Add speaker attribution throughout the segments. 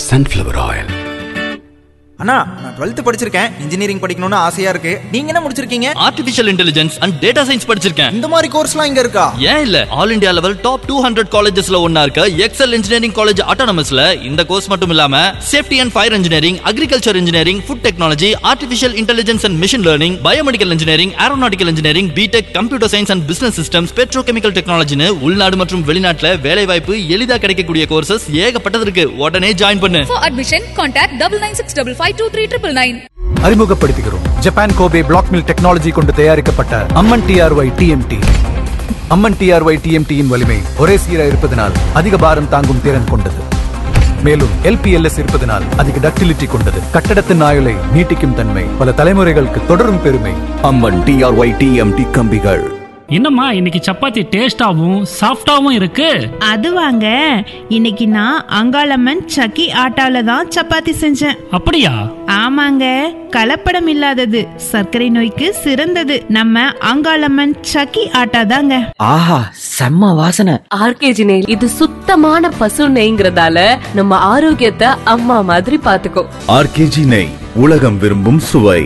Speaker 1: sunflower oil.
Speaker 2: அண்ணா நான் twelfth படிச்சிருக்கேன் engineering படிக்கணும்னு ஆசையா இருக்கு நீங்க என்ன முடிச்சிருக்கீங்க
Speaker 3: artificial intelligence and data science படிச்சிருக்கேன்
Speaker 2: இந்த மாதிரி கோர்ஸ்லாம் இங்க இருக்கா
Speaker 3: ஏன் இல்ல all India level top two hundred காலேஜஸ்ல ஒன்னா இருக்க எக்ஸல் இன்ஜினியரிங் காலேஜ் ஆட்டோனமஸ்ல இந்த கோர்ஸ் மட்டும் இல்லாம safety and fire engineering agriculture engineering food technology artificial intelligence and machine learning biomedical engineering aeronautical engineering BTech computer science and business systems petrochemical டெக்னாலஜின்னு உள்நாடு மற்றும் வெளிநாட்டுல வேலை வாய்ப்பு எளிதா கிடைக்கக்கூடிய கோர்சஸ் ஏகப்பட்டது இருக்கு உடனே ஜாயின் பண்ணு
Speaker 4: For admission, contact double nine six double five two three triple nine.
Speaker 5: அறிமுகப்படுத்துகிறோம் Japan Kobe black mill technology கொண்டு தயாரிக்கப்பட்ட Amman TRY TMT Amman TRY டிஎம்டியின் வலிமை ஒரே சீரா இருப்பதனால் அதிக பாரம் தாங்கும் திறன் கொண்டது மேலும் எல்பிஎல்எஸ் இருப்பதனால் அதிக டக்டிலிட்டி கொண்டது கட்டடத்தின் ஆயுளை நீட்டிக்கும் தன்மை பல தலைமுறைகளுக்கு தொடரும் பெருமை
Speaker 6: அம்மன் டிஆர்ஒய் டிஎம்டி கம்பிகள்
Speaker 7: என்னம்மா இன்னைக்கு சப்பாத்தி டேஸ்டாவும் சாஃப்டாவும் இருக்கு
Speaker 8: அது வாங்க இன்னைக்கு நான் அங்காளம்மன் சக்கி ஆட்டால தான் சப்பாத்தி செஞ்சேன்
Speaker 7: அப்படியா
Speaker 8: ஆமாங்க கலப்படம் இல்லாதது சர்க்கரை நோய்க்கு சிறந்தது நம்ம அங்காளம்மன் சக்கி ஆட்டா தாங்க
Speaker 9: ஆஹா செம்ம வாசனை
Speaker 10: ஆர்கேஜி நெய் இது சுத்தமான பசு நெய்ங்கிறதால நம்ம ஆரோக்கியத்தை அம்மா மாதிரி பாத்துக்கோ
Speaker 6: ஆர்கேஜி நெய் உலகம் விரும்பும் சுவை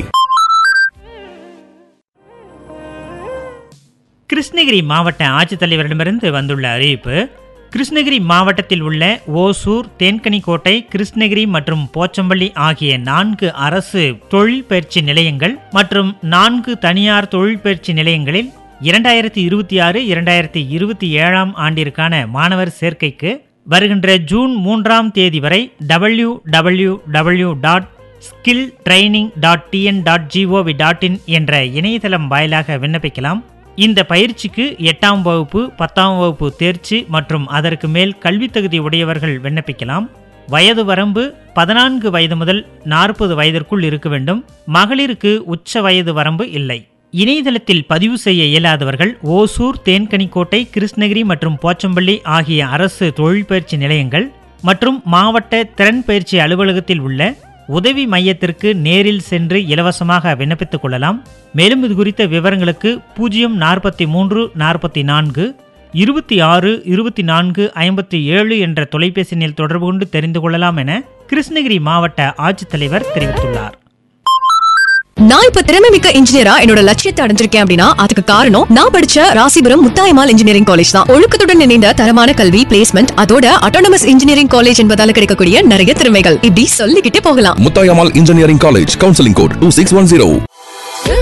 Speaker 11: கிருஷ்ணகிரி மாவட்ட ஆட்சித்தலைவரிடமிருந்து வந்துள்ள அறிவிப்பு கிருஷ்ணகிரி மாவட்டத்தில் உள்ள ஓசூர் தேன்கனிக்கோட்டை கிருஷ்ணகிரி மற்றும் போச்சம்பள்ளி ஆகிய நான்கு அரசு தொழில் பயிற்சி நிலையங்கள் மற்றும் நான்கு தனியார் தொழில் பயிற்சி நிலையங்களில் இரண்டாயிரத்தி இருபத்தி ஆறு இரண்டாயிரத்தி இருபத்தி ஏழாம் ஆண்டிற்கான மாணவர் சேர்க்கைக்கு வருகின்ற ஜூன் மூன்றாம் தேதி வரை W W W dot skill training dot TN dot GOV dot in என்ற இணையதளம் வாயிலாக விண்ணப்பிக்கலாம் இந்த பயிற்சிக்கு எட்டாம் வகுப்பு பத்தாம் வகுப்பு தேர்ச்சி மற்றும் அதற்கு மேல் கல்வித் தகுதி உடையவர்கள் விண்ணப்பிக்கலாம் வயது வரம்பு பதினான்கு வயது முதல் நாற்பது வயதிற்குள் இருக்க வேண்டும் மகளிருக்கு உச்ச வயது வரம்பு இல்லை இணையதளத்தில் பதிவு செய்ய இயலாதவர்கள் ஓசூர் தேன்கனிக்கோட்டை கிருஷ்ணகிரி மற்றும் போச்சம்பள்ளி ஆகிய அரசு தொழில் பயிற்சி நிலையங்கள் மற்றும் மாவட்ட திறன் பயிற்சி அலுவலகத்தில் உள்ள உதவி மையத்திற்கு நேரில் சென்று இலவசமாக விண்ணப்பித்துக் கொள்ளலாம் மேலும் இது குறித்த விவரங்களுக்கு பூஜ்ஜியம் நாற்பத்தி மூன்று நாற்பத்தி நான்கு இருபத்தி ஆறு இருபத்தி நான்கு ஐம்பத்தி ஏழு என்ற தொலைபேசி எண்ணில் தொடர்பு கொண்டு தெரிந்து கொள்ளலாம் என கிருஷ்ணகிரி மாவட்ட ஆட்சித்தலைவர் தெரிவித்துள்ளார்
Speaker 12: நான் இப்ப திறமை மிக்க இன்ஜினியரா என்னோட லட்சியத்தை அடைஞ்சிருக்கேன் அப்படின்னா அதுக்கு காரணம் நான் படிச்ச ராசிபுரம் முத்தாயமால் இன்ஜினியரிங் காலேஜ் தான் ஒழுக்கத்துடன் இணைந்த தரமான கல்வி பிளேஸ்மெண்ட் அதோட அட்டானமஸ் இன்ஜினியரிங் காலேஜ் என்பதால கிடைக்கக்கூடிய நிறைய திறமைகள் இப்படி சொல்லிக்கிட்டே போகலாம்
Speaker 6: Muthayammal engineering college counselling code two six one zero